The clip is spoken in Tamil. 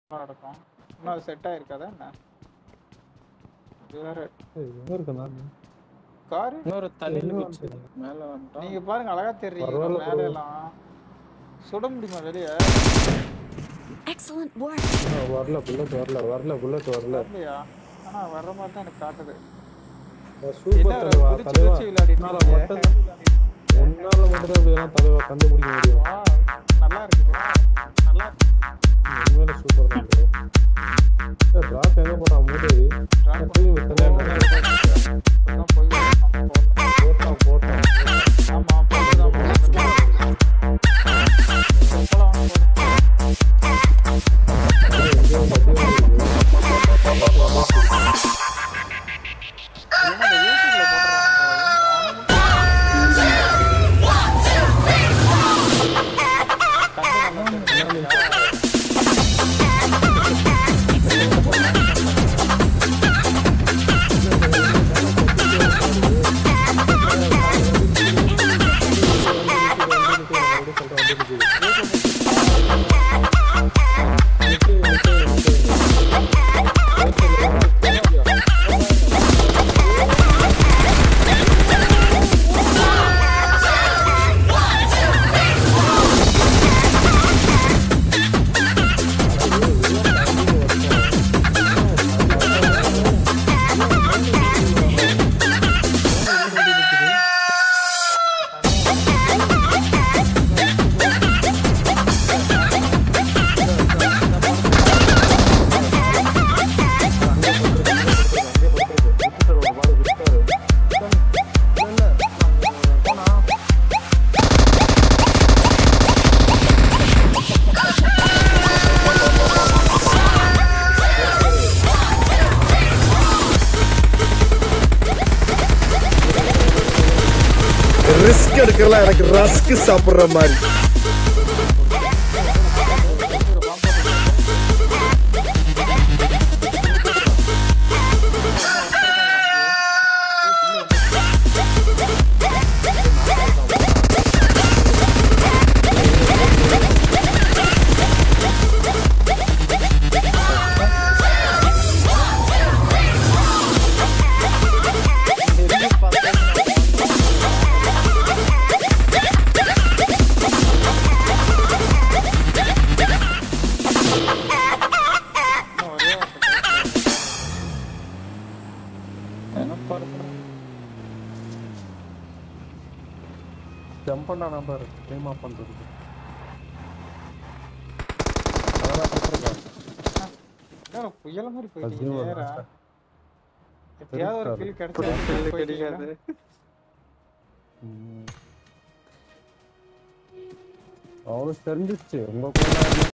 நடக்கும் இன்னும் அது செட் ஆயிருக்காதா என்ன இது வேற ஏய், எங்க இருக்குண்ணா காரு இன்னொரு தண்ணி எங்க குச்சி மேல வந்துட்டோம் நீங்க பாருங்க அழகா தெரியுங்க பரவாயில்ல மேல bro. எல்லாம் சுட முடியுமா வெளிய Excellent work. ஆ, வரல புல்லட் வரல வரல புல்லட் வரல வரலையா ஆனா வர்ற மாதிரி தான் எனக்கு காட்டுது ஆ, சூப்பர் என்ன தலைவா குதிச்சு தலைவா குதிச்சு விளையாடிட்டு உன்னால இருக்கீங்க? மட்டும் உன்னால மட்டும் தான் இப்படியெல்லாம் தலைவா கண்டுபிடிக்க முடியும் வா, நல்லா இருக்குது நல்லா இருக்கு. உண்மையில சூப்பர் தான் bro டிராப் எங்க போட்டான் மூட்டை Drop தூக்கி வித்தனே அதான் போய் வரணும். போலாம். போட்டான் போட்டான் ஆமா போட்டுதான் Let's go. போலாம், வாங்க, போலாம். ஏய், எங்கேயோ மத்தியம் இருக்குது. இல்லைன்னா இந்த யூடியூப்ல போட்டுறாங்க. கண்ணு நல்லா தெரியுதா? ரிஸ்க் எடுக்கலாம் எனக்கு ரஸ்க் சாப்பிடுற மாதிரி இன்னும் ஒரே வார்த்தை கேட்கல. என்ன பார்க்கணும் ஜம்ப் பண்ணா நம்பர் டைம் ஆஃப் பண்றது அதெல்லாம் கொடுத்துருக்கேன் என்ன புயல மாதிரி போயிட்டீங்க அஜிம் நேரா ஒரு எப்பயாவது ஒரு இருக்காரு. ஃபீல் கிடைச்சா கிடைக்காது அவனுக்கு தெரிஞ்சிச்சு உங்க கூட